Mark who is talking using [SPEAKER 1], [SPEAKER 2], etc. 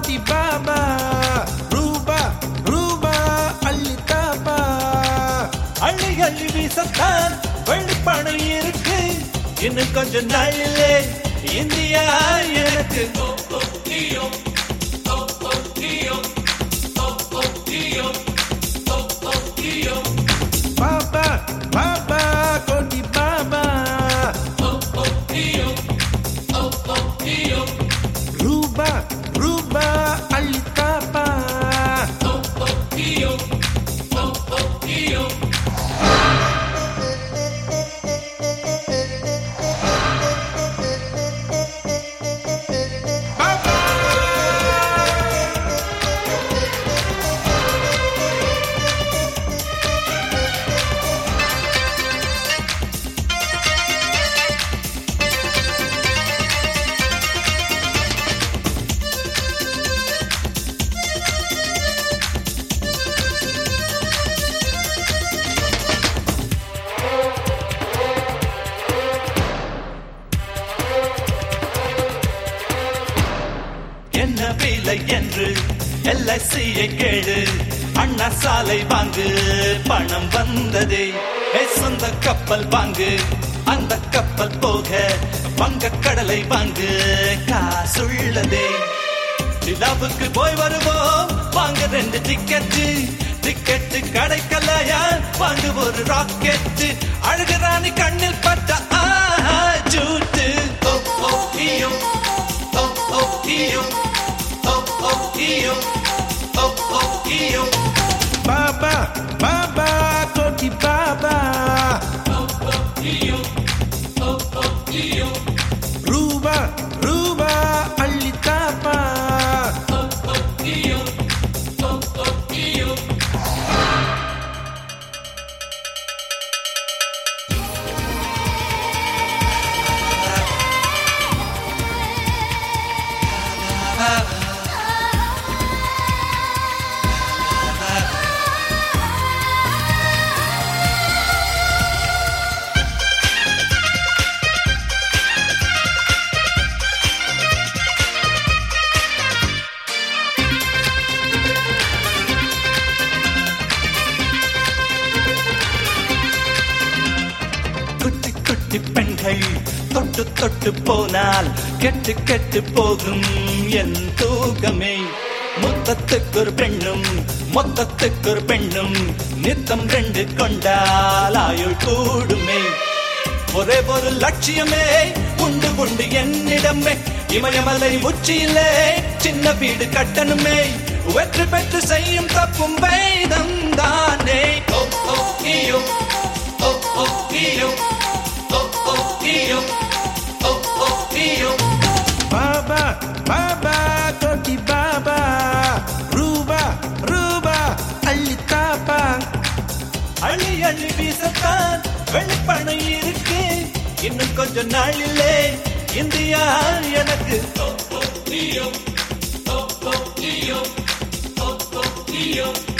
[SPEAKER 1] கோடி பாபா ரூபா ரூபா அள்ளித்தாப்பா
[SPEAKER 2] அள்ளி அள்ளி வீசத்தான் வெள்ளிப்பணம் இருக்கு இன்னும் கொஞ்ச நாளிலே இந்தியா எனக்கு
[SPEAKER 1] பாபா பாபா கோடி பாபா ரூபா ரூபா அள்ளித்தாப்பா
[SPEAKER 2] என்ன விலை என்று எல்ஐசியை கேளு அண்ணா சாலை வாங்கு பணம் வந்ததே ஏ, சொந்த கப்பல் வாங்கு அந்த கப்பல் போக வங்க கடலை வாங்கு காசுள்ளதே நிலாவுக்கு போய் வருவோம் வாங்க ரெண்டு டிக்கெட்டு டிக்கெட்டு கிடைக்கலையா வாங்க ஒரு ராக்கெட்டு அழகு ராணி கண்ணில் பட்ட ஆஹா ஜூட்டு ஓ ஓ ஈயோ ஓ ஓ ஈயோ ஓ ஓ ஈயோ ஓ ஓ ஈயோ
[SPEAKER 1] பாபா பாபா கோடி பாபா ரூபா ரூபா அள்ளித்தாப்பா
[SPEAKER 2] குட்டி குட்டி பெண்கள் தொட்டு தொட்டு போனால் கெட்டு கெட்டு போகும் என் தூகமே மொத்தத்துக்கு ஒரு பெண்ணும் மொத்தத்துக்கு ஒரு பெண்ணும் நித்தம் ரெண்டு கொண்டால் ஆயுள் கூடுமே ஒரே ஒரு லட்சியமே உண்டு உண்டு என்னிடமே இமயமலை உச்சியிலே சின்ன வீடு கட்டணுமே வெற்றி பெற்று செய்யும் தப்பும் வேதம் தானே ஓ ஓ ஈயோ ஓ ஓ ஈயோ ஓ ஓ ஈயோ ஓ ஓ ஈயோ
[SPEAKER 1] பாபா பாபா கோடி பாபா ரூபா ரூபா அள்ளித்தாப்பா
[SPEAKER 2] அள்ளி அள்ளி வீசத்தான் வெளிப்பணம் இருக்கு இன்னும் கொஞ்ச நாளிலே இந்தியா எனக்கு ஓ ஓ ஈயோ ஓ ஓ ஈயோ ஓ ஓ ஈயோ